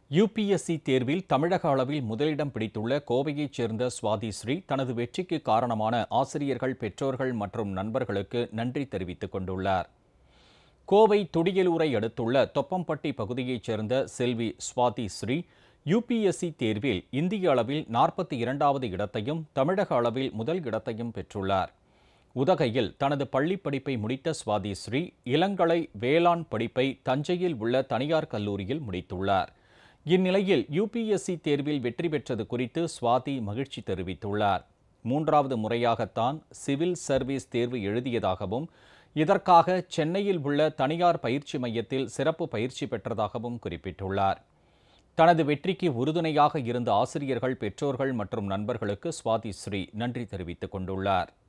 UPSC தேர்வில் தமிழக அளவில் முதலிடம் பிடித்துள்ள கோவையைச் சேர்ந்த சுவாதி ஸ்ரீ தனது வெற்றிக்கு காரணமான ஆசிரியர்கள் பெற்றோர்கள் மற்றும் நண்பர்களுக்கு நன்றி தெரிவித்துக் கொண்டுள்ளார் கோவை துடியலூரை அடுத்துள்ள தொப்பம்பட்டி பகுதியைச் சேர்ந்த செல்வி சுவாதி ஸ்ரீ யுபிஎஸ்சி தேர்வில் இந்திய அளவில் நாற்பத்தி இரண்டாவது இடத்தையும் தமிழக அளவில் முதல் இடத்தையும் பெற்றுள்ளார் உதகையில் தனது பள்ளிப் படிப்பை முடித்த சுவாதி ஸ்ரீ இளங்கலை வேளாண் படிப்பை தஞ்சையில் உள்ள தனியார் கல்லூரியில் முடித்துள்ளார் இந்நிலையில் யுபிஎஸ்சி தேர்வில் வெற்றி பெற்றது குறித்து சுவாதி மகிழ்ச்சி தெரிவித்துள்ளார் மூன்றாவது முறையாகத்தான் சிவில் சர்வீஸ் தேர்வு எழுதியதாகவும் இதற்காக சென்னையில் உள்ள தனியார் பயிற்சி மையத்தில் சிறப்பு பயிற்சி பெற்றதாகவும் குறிப்பிட்டுள்ளார் தனது வெற்றிக்கு உறுதுணையாக இருந்த ஆசிரியர்கள் பெற்றோர்கள் மற்றும் நண்பர்களுக்கு சுவாதி ஸ்ரீ நன்றி தெரிவித்துக் கொண்டுள்ளார்